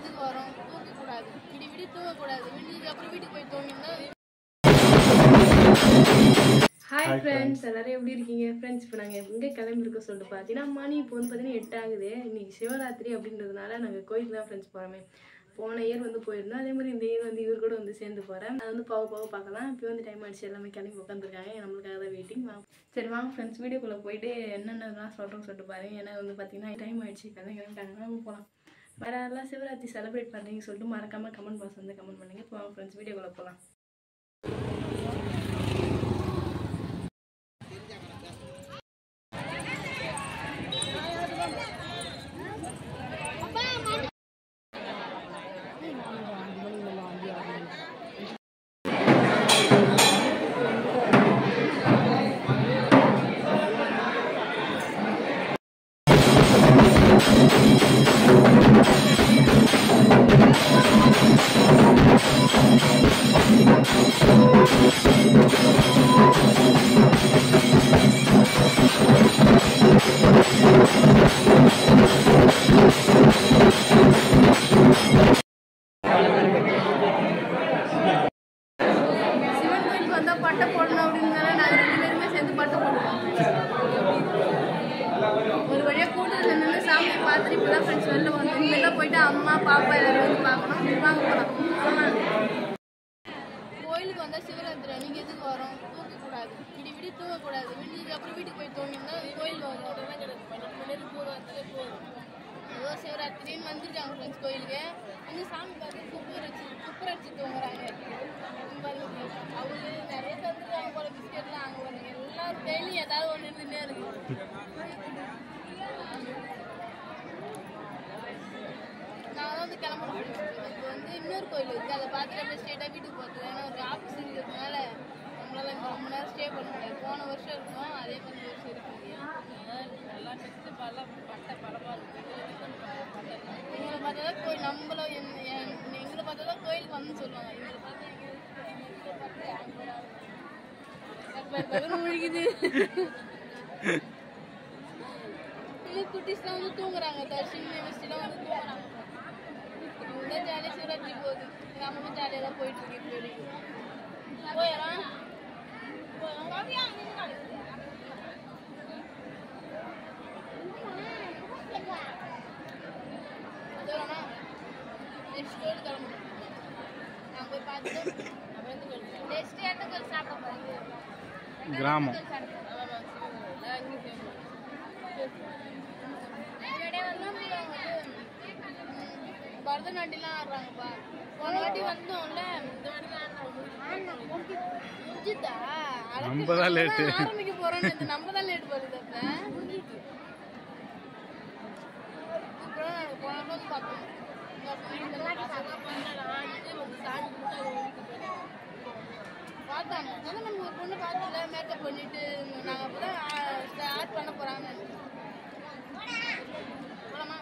எதுக்கு வரோம் தூங்கக்கூடாது விடி விடி தூங்கக்கூடாது விடிஞ்சதுக்கு அப்புறம் வீட்டுக்கு போய் தூங்கினா ஹாய் ஃப்ரெண்ட்ஸ் எல்லாரும் எப்படி இருக்கீங்க ஃப்ரெண்ட்ஸ் இப்போ நாங்கள் எங்கே கிளம்பிருக்கோம் சொல்லிட்டு பார்த்தீங்கன்னா மணி இப்போ வந்து பார்த்தீங்கன்னா எட்டு ஆகுது இன்னைக்கு சிவராத்திரி அப்படின்றதுனால நாங்கள் கோயிலுக்கு தான் ஃப்ரெண்ட்ஸ் போகிறோமே போன இயர் வந்து போயிருந்தோம் அதே மாதிரி இந்த இயர் வந்து இவர் கூட வந்து சேர்ந்து போகிறேன் அது வந்து போக போக பார்க்கலாம் இப்போ வந்து டைம் ஆயிடுச்சு எல்லாமே கிளம்பி உட்காந்துருக்காங்க நம்மளுக்காக தான் வெயிட்டிங் சரி வாங்க ஃப்ரெண்ட்ஸ் வீடியோக்குள்ளே போயிட்டு என்னென்னலாம் சொல்கிறோம்னு சொல்லிட்டு பாருங்க ஏன்னா வந்து பார்த்தீங்கன்னா டைம் ஆயிடுச்சு கிளம்பி கிளம்பிட்டாங்க நம்ம போகலாம் வேற யாரெல்லாம் சிவராத்திரி செலிப்ரேட் பண்ணுறீங்கன்னு சொல்லிட்டு மறக்காம கமெண்ட் பாக்ஸ் வந்து கமெண்ட் பண்ணுங்க இப்போ வாங்க ஃப்ரெண்ட்ஸ் வீடியோக்குள்ளே போகலாம் சிவன் கோயிலுக்கு வந்தால் பட்டை போடணும் அப்படின்னால நாங்கள் ரெண்டு பேருமே சேர்ந்து பட்டை போடுவோம் ஒரு வழியாக கூட்டத்தில் நின்று சாமியை பார்த்துட்டு இப்போ தான் ஃப்ரெண்ட்ஸ் வெளில வந்தோம் இனிமேல் போயிட்டு அம்மா பாப்பா எல்லாரும் வந்து பார்க்கணும் வாங்க போகலாம் கோயிலுக்கு வந்தால் சிவராத்திரி அன்னைக்கு எதுக்கு வரோம் தூங்கக்கூடாது விடி விடி தூங்கக்கூடாது விடிஞ்சதுக்கு அப்புறம் வீட்டுக்கு போய் தூங்கினா கோயில் வரும் அதெல்லாம் கிடையாது பன்னெண்டு மணி நேரம் போகிறதுலே போதும் ஏதோ சிவராத்திரின்னு வந்திருக்காங்க ஃப்ரெண்ட்ஸ் கோயிலுக்கு வந்து சாமி பார்த்து குப்பர் வச்சு குப்பர் வச்சு தூங்குறாங்க பாருங்க அவரு நிறைய தந்துருக்காங்க போல பிஸ்கெட்லாம் அங்கே பாருங்க எல்லாரும் டெய்லி ஏதாவது ஒன்று இருந்துட்டே இருக்கு நான் வந்து கிளம்பணும் இப்போ வந்து இன்னொரு கோயில் இருக்குது அதை பார்த்துட்டு அப்படியே ஸ்ட்ரெயிட்டாக வீட்டுக்கு போகிறது ஏன்னா ஒரு ஆஃபீஸ் இருக்கிறதுனால நம்மளால இங்கே ரொம்ப நேரம் ஸ்டே பண்ண முடியாது போன வருஷம் இருக்கும் அதே மாதிரி இந்த வருஷம் இருக்க முடியாது எல்லாம் செத்து பல பட்டை பலமாக இருக்குது எங்களை பார்த்தா தான் கோயில் நம்மள என்- என்- எங்களை பார்த்தா தான் கோயிலுக்கு வந்து சொல்லுவாங்க எங்களை பார்த்தா எங்க எங்களை பார்த்தா அங்க வராது. பக்கத்துல பக்கத்துல முழிக்குது இந்த குட்டீஸ்லாம் வந்து தூங்குறாங்க தர்ஷினி வெஸ்டிலாம் வந்து தூங்குறாங்க இந்த ஜாலியாக சிவராத்திரி போகுது நம்மளும் ஜாலியாக தான் போயிட்டு இருக்கு இப்போ வரைக்கும் போயிடலாம் நெக்ஸ்ட் கோயில் கிளம்பணும் நான் போய் பார்த்துட்டு அப்புறம் எந்த கோயில் நெக்ஸ்ட் எந்த கோயில் சாப்பிட போகிறீங்க கிராமம் பரதநாட்டியம் ஆடுறாங்கப்பா போன வாட்டி வந்தோம்ல இந்த வாட்டி முடிஞ்சுதா நம்ம தான் late. ஆரம்பிக்க போறோம் நம்ம தான் லேட் வருது அப்ப அப்புறம் நாங்க போன வாரம் பார்த்தோம் இந்த பசங்க பண்ணலாம் இது வந்து சாமி கும்பிட்டு அவங்க வீட்டுக்கு போயிட்டாங்க பார்த்தாங்க அதான் நம்ம ஒரு பொண்ணு பார்த்துல மேக்கப் பண்ணிட்டு நாங்கள் அப்போ தான் ஸ்டார்ட் பண்ண போகிறாங்க போலாமா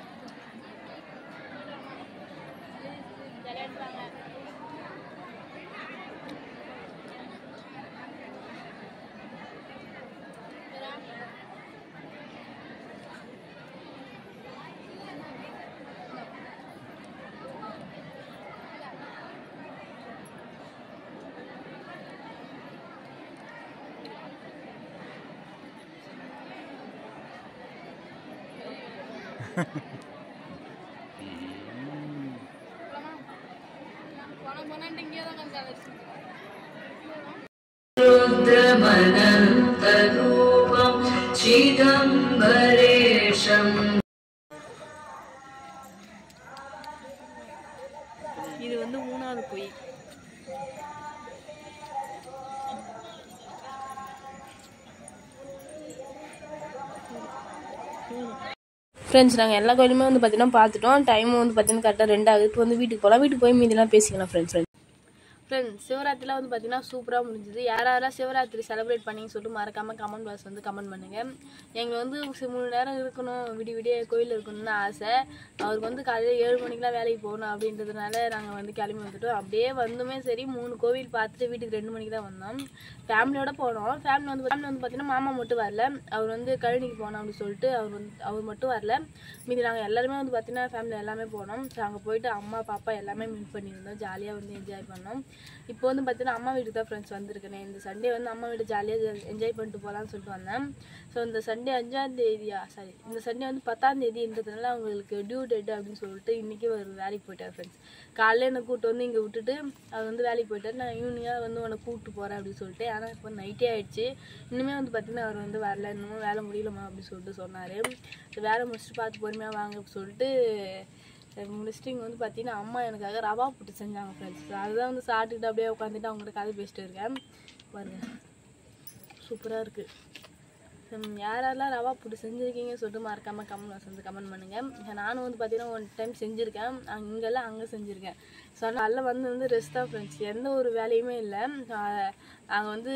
விளையாடுறாங்க போனா போனான்ட்டு இங்கேயே தான் கொஞ்சம் அலசி रुद्रमनन्तरूपं चिदम्बरेशम् இது வந்து மூணாவது கோயில் ஃப்ரெண்ட்ஸ் நாங்கள் எல்லா கோயிலுமே வந்து பார்த்தீங்கன்னா பார்த்துட்டோம் டைமும் வந்து பார்த்தீங்கன்னா கரெக்டாக ரெண்டு ஆகுது இப்போ வந்து வீட்டுக்கு போகலாம் வீட்டுக்கு போய் மீதிலாம் பேசிக்கலாம் ஃப்ரெண்ட்ஸ் ஃப்ரெண்ட்ஸ் சிவராத்திரிலாம் வந்து பார்த்தீங்கன்னா சூப்பராக முடிஞ்சுது யார் யாரெல்லாம் சிவராத்திரி செலிப்ரேட் பண்ணின்னு சொல்லிட்டு மறக்காமல் கமெண்ட் பாக்ஸ் வந்து கமெண்ட் பண்ணுங்கள் எங்களுக்கு வந்து சி- மூணு நேரம் இருக்கணும் விடிய விடிய கோயில் இருக்கணும்னு ஆசை அவருக்கு வந்து காலையில் ஏழு மணிக்கெலாம் வேலைக்கு போகணும் அப்படின்றதுனால நாங்கள் வந்து கிளம்பி வந்துட்டோம் அப்படியே வந்துமே சரி மூணு கோவில் பார்த்துட்டு வீட்டுக்கு ரெண்டு மணிக்கு தான் வந்தோம் ஃபேமிலியோட போனோம் ஃபேமிலி வந்து ஃபேமிலி வந்து பார்த்தீங்கன்னா மாமா மட்டும் வரல அவர் வந்து கழனிக்கு போனோம் அப்படின்னு சொல்லிட்டு அவர் வந்து அவர் மட்டும் வரல மீதி நாங்கள் எல்லாருமே வந்து பார்த்தீங்கன்னா ஃபேமிலி எல்லாமே போனோம் ஸோ அங்கே போயிட்டு அம்மா பாப்பா எல்லாமே மீட் பண்ணியிருந்தோம் ஜாலியாக வந்து என்ஜாய் பண்ணோம் இப்போ வந்து பார்த்தீங்கன்னா அம்மா வீட்டுக்கு தான் ஃப்ரெண்ட்ஸ் வந்திருக்கேன் இந்த சண்டே வந்து அம்மா வீட்டு ஜாலியாக என்ஜாய் பண்ணிட்டு போகலான்னு சொல்லிட்டு வந்தேன் ஸோ இந்த சண்டே அஞ்சாம் தேதியா சாரி இந்த சண்டே வந்து பத்தாம் தேதின்றதுனால அவங்களுக்கு டியூ டேட் அப்படின்னு சொல்லிட்டு இன்றைக்கி ஒரு வேலைக்கு போயிட்டார் ஃப்ரெண்ட்ஸ் காலையில் என்னை கூப்பிட்டு வந்து இங்கே விட்டுட்டு அவர் வந்து வேலைக்கு போயிட்டார் நான் ஈவினிங்காக வந்து உன்னை கூப்பிட்டு போகிறேன் அப்படின்னு சொல்லிட்டு ஆனால் இப்போ நைட்டே ஆயிடுச்சு இன்னுமே வந்து பார்த்தீங்கன்னா அவர் வந்து வரல இன்னமும் வேலை முடியலமா அப்படின்னு சொல்லிட்டு சொன்னார் வேலை முடிச்சுட்டு பார்த்து பொறுமையாக வாங்க அப்படின்னு சொல்லிட்டு சரி, முடிச்சுட்டு இங்கே வந்து பார்த்தீங்கன்னா அம்மா எனக்காக ரவா புட்டு செஞ்சாங்க ஃப்ரெண்ட்ஸ் அதுதான் வந்து சாப்பிட்டுட்டு அப்படியே உட்காந்துட்டு அவங்ககிட்ட கதை பேசிட்டு இருக்கேன் பாருங்க சூப்பராக இருக்குது ஹம், யாரெல்லாம் ரவா புட்டு செஞ்சுருக்கீங்க சொல்லிட்டு மறக்காமல் கமெண்ட் வந்து கமெண்ட் பண்ணுங்கள் நானும் வந்து பார்த்தீங்கன்னா ஒன் டைம் செஞ்சுருக்கேன் அங்கெல்லாம் அங்கே செஞ்சுருக்கேன் ஸோ அதனால் வந்து வந்து ரெஸ்ட் தான் ஃப்ரெண்ட்ஸ் எந்த ஒரு வேலையுமே இல்லை அங்கே வந்து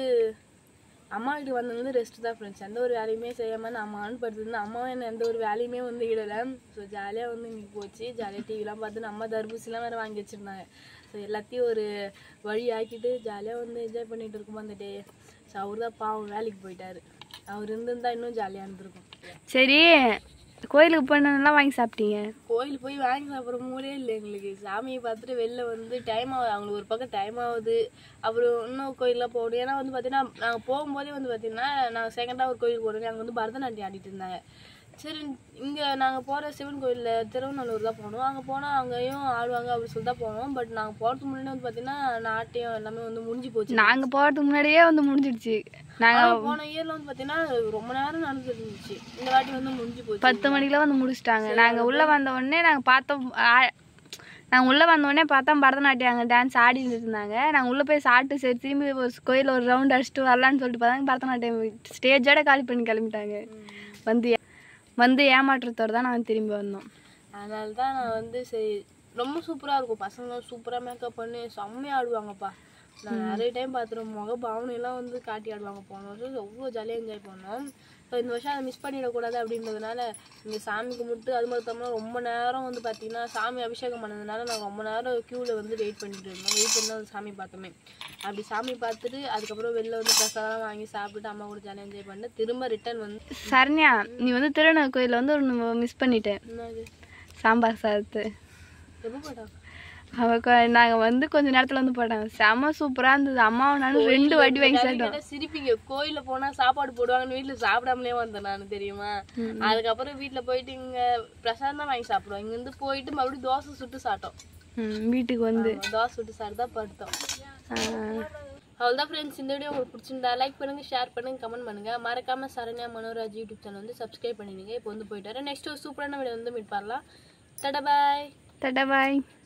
அம்மா வீட்டுக்கு வந்தது வந்து ரெஸ்ட் தான் ஃப்ரெண்ட்ஸ் எந்த ஒரு வேலையுமே செய்யாமல் நான் அம்மான்னு படுத்துருந்து அம்மாவும் என்ன எந்த ஒரு வேலையுமே வந்து இடலை ஸோ ஜாலியாக வந்து இன்னைக்கு போச்சு ஜாலியாக டிவிலாம் பார்த்து அம்மா தர்பூசிலாம் வேறு வாங்கி வச்சுருந்தாங்க ஸோ எல்லாத்தையும் ஒரு வழி ஆக்கிட்டு ஜாலியாக வந்து என்ஜாய் பண்ணிட்டு இருக்கோம் அந்த டே ஸோ அவர் தான் பாவம் வேலைக்கு போயிட்டாரு அவர் இருந்திருந்தா இன்னும் ஜாலியாக இருந்திருக்கும் சரி கோயிலுக்கு போனதெல்லாம் வாங்கி சாப்பிட்டீங்க கோயில் போய் வாங்கி சாப்பிட்ற மூலே இல்லை எங்களுக்கு சாமியை பார்த்துட்டு வெளில வந்து டைம் ஆகுது அவங்களுக்கு ஒரு பக்கம் டைம் ஆகுது அப்புறம் இன்னும் கோயிலெலாம் போகணும் ஏன்னா வந்து பார்த்தீங்கன்னா நாங்கள் போகும்போதே வந்து பார்த்தீங்கன்னா நாங்கள் செகண்டாக ஒரு கோயிலுக்கு போகிறோம் அங்கே வந்து பரதநாட்டியம் ஆடிட்டு இருந்தாங்க சரி இங்கே நாங்கள் போகிற சிவன் கோயிலில் திருவண்ணூர் தான் போனோம் அங்கே போனால் அங்கேயும் ஆடுவாங்க அப்படின்னு சொல்லி தான் போனோம் பட் நாங்கள் போகிறதுக்கு முன்னாடி வந்து பார்த்தீங்கன்னா நாட்டியம் எல்லாமே வந்து முடிஞ்சு போச்சு நாங்க போறதுக்கு முன்னாடியே வந்து முடிஞ்சிடுச்சு நாங்க ஆனா போன இயர்ல வந்து பார்த்தீங்கன்னா ரொம்ப நேரம் நடந்துட்டு இருந்துச்சு இந்த வாட்டி வந்து முடிஞ்சு போச்சு பத்து மணிக்கெல்லாம் வந்து முடிச்சிட்டாங்க நாங்க உள்ள வந்த உடனே நாங்க பார்த்தோம் ஆ- நாங்க உள்ள வந்த உடனே பார்த்தோம் பரதநாட்டியம் அங்கே டான்ஸ் ஆடிட்டு இருந்தாங்க நாங்க உள்ள போய் சாப்பிட்டு சரி திரும்பி ஒரு கோயிலில் ஒரு ரவுண்ட் அடிச்சுட்டு வரலான்னு சொல்லிட்டு பார்த்தாங்க பரதநாட்டியம் ஸ்டேஜோட காலி பண்ணி கிளம்பிட்டாங்க வந்து ஏ- வந்து ஏமாற்றத்தோட தான் நாங்கள் திரும்பி வந்தோம் அதனால தான் நான் வந்து சரி ரொம்ப சூப்பராக இருக்கும் பசங்க சூப்பராக மேக்கப் பண்ணி செம்மையாக ஆடுவாங்கப்பா நான் நிறைய டைம் பார்த்துருவோம் முக பாவனையெல்லாம் வந்து காட்டி ஆடுவாங்க போன வருஷம் எவ்வளோ ஜாலியாக என்ஜாய் பண்ணோம் ஸோ இந்த வருஷம் அதை மிஸ் பண்ணிடக்கூடாது அப்படின்றதுனால இந்த சாமி கும்பிட்டு அது மட்டும் இல்லாமல் ரொம்ப நேரம் வந்து பார்த்தீங்கன்னா சாமி அபிஷேகம் பண்ணதுனால நாங்கள் ரொம்ப நேரம் க்யூவில் வந்து வெயிட் பண்ணிட்டு இருந்தோம் வெயிட் பண்ணி தான் அந்த சாமி பார்த்தோமே அப்படி சாமி பார்த்துட்டு அதுக்கப்புறம் வெளில வந்து பிரசாதம் வாங்கி சாப்பிட்டுட்டு அம்மா கூட ஜாலியாக என்ஜாய் பண்ணிட்டு திரும்ப ரிட்டர்ன் வந்து சரண்யா நீ வந்து திருநெல் கோயிலில் வந்து ஒன்று மிஸ் பண்ணிட்டேன் என்னது சாம்பார் சாதத்து எப்போ போட்டாங்க அவ கொ- நாங்க வந்து கொஞ்ச நேரத்துல வந்து போட்டாங்க செம சூப்பரா இருந்தது அம்மாவும் நானும் ரெண்டு வாட்டி வாங்கி சாப்பிட்டோம் கேட்டா சிரிப்பீங்க கோயில்ல போனா சாப்பாடு போடுவாங்கன்னு வீட்டுல சாப்பிடாமலே வந்தேன் நான் தெரியுமா அதுக்கப்புறம் வீட்டுல போயிட்டு இங்க பிரசாதம் தான் வாங்கி சாப்பிடுவோம் இங்க இருந்து போயிட்டு மறுபடியும் தோசை சுட்டு சாப்பிட்டோம் ம், வீட்டுக்கு வந்து ஆமா, தோசை சுட்டு சாப்பிட்டு தான் படுத்தோம் ஆ, அவ்வளோதான் ஃப்ரெண்ட்ஸ் இந்த வீடியோ உங்களுக்கு பிடிச்சிருந்தா லைக் பண்ணுங்க ஷேர் பண்ணுங்க கமெண்ட் பண்ணுங்க மறக்காம சரண்யா மனோராஜ் யூடியூப் சேனல் வந்து சப்ஸ்கிரைப் பண்ணிடுங்க இப்போ வந்து போயிட்டாரு நெக்ஸ்ட் ஒரு சூப்பரான வீடியோ வந்து மீட் பண்ணலாம் டடா பாய் டாடா பாய்